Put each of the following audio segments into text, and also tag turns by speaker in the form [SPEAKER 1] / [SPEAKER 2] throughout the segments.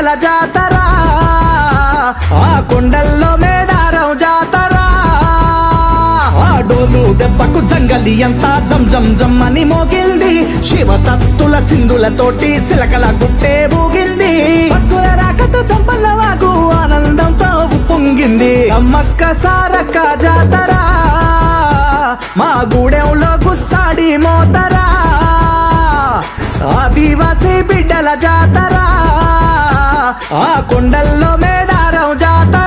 [SPEAKER 1] బిడ్డల జాతర ఆ కొండల్లో మేడారం జాతర ఆ డోలు దెబ్బకు జంగలి అంతా జం జం జం అని మోగింది శివ సత్తుల సింధులతోటి సిలకల గుట్టే ఊగింది భక్తుల రాకతో చంపల్ల వాగు ఆనందంతో పొంగింది అమ్మక్క సారక్క జాతర మా గూడెంలో గుస్సాడి మోతరా ఆదివాసీ బిడ్డల జాతర ఆ కొండల్లో మేడారం జాతర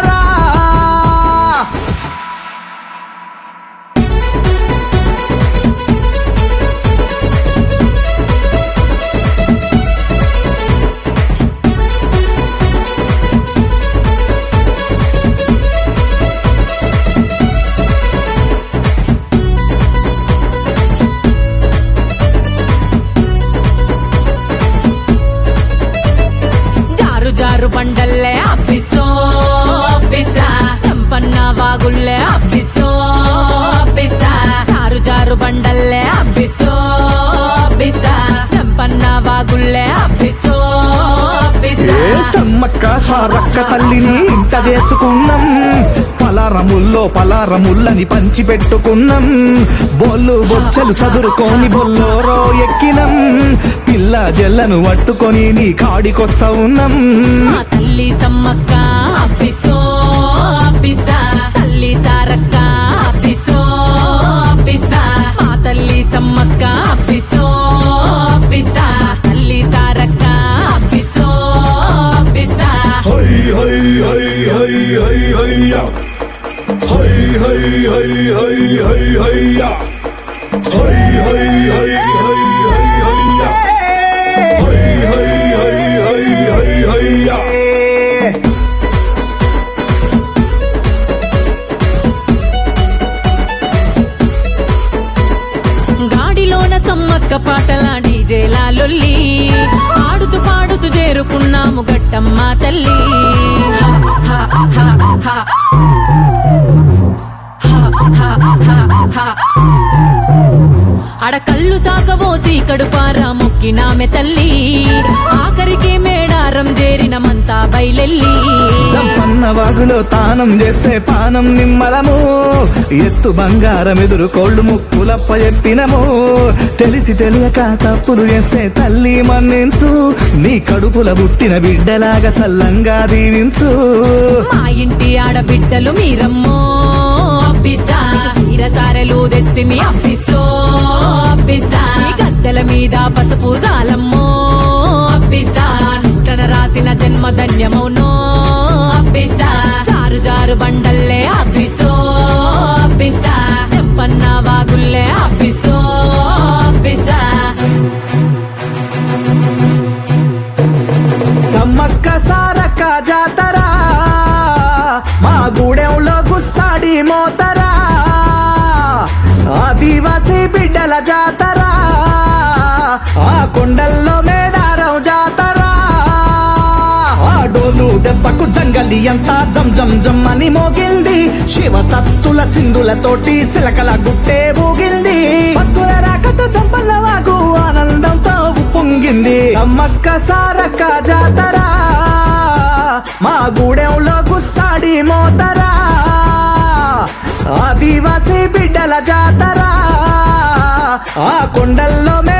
[SPEAKER 2] జారు జారు బండల్లే అప్పిసో అప్పిసా చంపన్న వాగుల్లే అప్పిసో అప్పిసా జారు జారు బండల్లే అప్పిసో అప్పిసా చంపన్న వాగుల్లే అప్పిసో అప్పిసా
[SPEAKER 1] ఏ సమ్మక్క సారక్క తల్లిని ఇంట చేసుకున్నాం పలారముల్లో పలారముల్లని పంచి పెట్టుకున్నాం బొల్లు బొచ్చలు సదురుకొని బొల్లోరో ఎక్కినం పిల్ల జల్లను పట్టుకొని నీ కాడికొస్తా ఉన్నాం
[SPEAKER 2] మా తల్లి సమ్మక్క అప్పిసో అప్పిసా తల్లి సారక్క అప్పిసో అప్పిసా మా తల్లి సమ్మక్క అప్పిసో అప్పిసా తల్లి Sarakka అప్పిసో అప్పిసా
[SPEAKER 3] Hey, hey, hey, hey, hey, hey, yeah. Hey, hey, hey, hey, hey, hey, yeah. Hey, hey, hey, hey, hey, hey, yeah. Hey, hey, hey, hey, hey, hey, yeah.
[SPEAKER 2] గాడిలోన Sammakka పాటల డీజేలా లొల్లి ఆడుతూ పాడుతూ చేరుకున్నాము గట్టమ్మ తల్లి హ, హ, హ, హ. హ, హ, హ, హ. అడ కళ్ళు సాకబోసి కడుపారా మొక్కినామె తల్లి ఆఖరికి మేడారం చేరినమంతా బయలెల్లి
[SPEAKER 1] సంపన్న వాగులో తానం చేస్తే పానం నిమ్మలము ఎత్తు బంగారం ఎదురు కోళ్ళు ముక్కులప్ప చెప్పినము తెలిసి తెలియక తప్పులు చేస్తే తల్లి మన్నించు నీ కడుపుల పుట్టిన బిడ్డలాగా సల్లంగా దీవించు
[SPEAKER 2] మా ఇంటి ఆడబిడ్డలు మీరమ్మో అప్పిసా సీర సారెలు తెస్తిమి అప్పిసో అప్పిసా ఈ గద్దెల మీద పసుపు జాలమ్మో అప్పిసా నుట్టన రాసిన జన్మ ధన్యమౌనో అప్పిసా జారు జారు బండల్లే అప్పిసో అప్పిసా చెప్పన్న వాగుల్లే అప్పిసో అప్పిసా
[SPEAKER 1] సమ్మక్క సారక్క జాతర మా గూడెంలో గుస్సాడి మోతరా ఆదివాసీ బిడ్డల జాతర ఆ కొండల్లో మేడారం జాతర ఆ డోలు దెబ్బకు జంగలి అంతా జం జం జం అని మోగింది శివ సత్తుల సింధులతోటి సిలకల గుట్టే ఊగింది భక్తుల రాకతో చంపల్ల వాగు ఆనందంతో పొంగింది అమ్మక్క సారక్క జాతర మా గూడెంలో గుస్సాడి మోతరా ఆదివాసీ బిడ్డల జాతర ఆ కొండల్లో మే